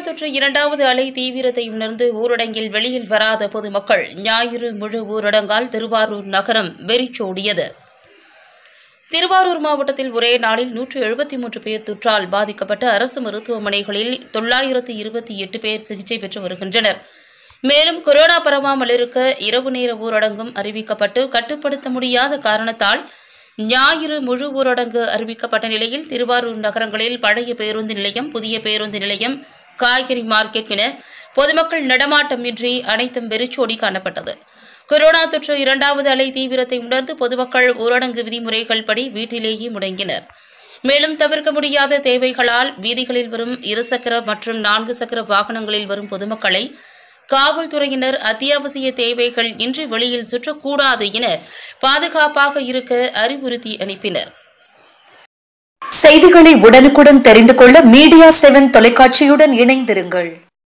தொற்று இரண்டாவது அலை தீவிரத்தை உணர்ந்து ஊரடங்கில் வெளியில் வராத பொதுமக்கள் ஞாயிறு முழு ஊரடங்கால் திருவாரூர் நகரம் வெறிச்சோடியது திருவாரூர் மாவட்டத்தில் ஒரே நாளில் நூற்று எழுபத்தி மூன்று பேர் தொற்றால் பாதிக்கப்பட்ட அரசு மருத்துவமனைகளில் தொள்ளாயிரத்து இருபத்தி எட்டு பேர் சிகிச்சை பெற்று வருகின்றனர் மேலும் கொரோனா பரவாமல் இருக்க இரவு நேர ஊரடங்கும் அறிவிக்கப்பட்டு கட்டுப்படுத்த முடியாத காரணத்தால் ஞாயிறு முழு ஊரடங்கு அறிவிக்கப்பட்ட நிலையில் திருவாரூர் நகரங்களில் பழைய பேருந்து நிலையம் புதிய பேருந்து நிலையம் காய்கறி மார்க்கெட் என பொதுமக்கள் நடமாட்டமின்றி அனைத்தும் வெறிச்சோடி காணப்பட்டது கொரோனா தொற்று இரண்டாவது அலை தீவிரத்தை உணர்ந்து பொதுமக்கள் ஊரடங்கு விதிமுறைகள் படி வீட்டிலேயே முடங்கினர் மேலும் தவிர்க்க முடியாத தேவைகளால் வீதிகளில் வரும் இருசக்கர மற்றும் நான்கு சக்கர வாகனங்களில் வரும் பொதுமக்களை காவல்துறையினர் அத்தியாவசிய தேவைகள் இன்றி வெளியில் சுற்றக்கூடாது என பாதுகாப்பாக இருக்க அறிவுறுத்தி அனுப்பினர் செய்திகளை உடனுக்குடன் தெரிந்து கொள்ள மீடியா செவன் தொலைக்காட்சியுடன் இணைந்திருங்கள்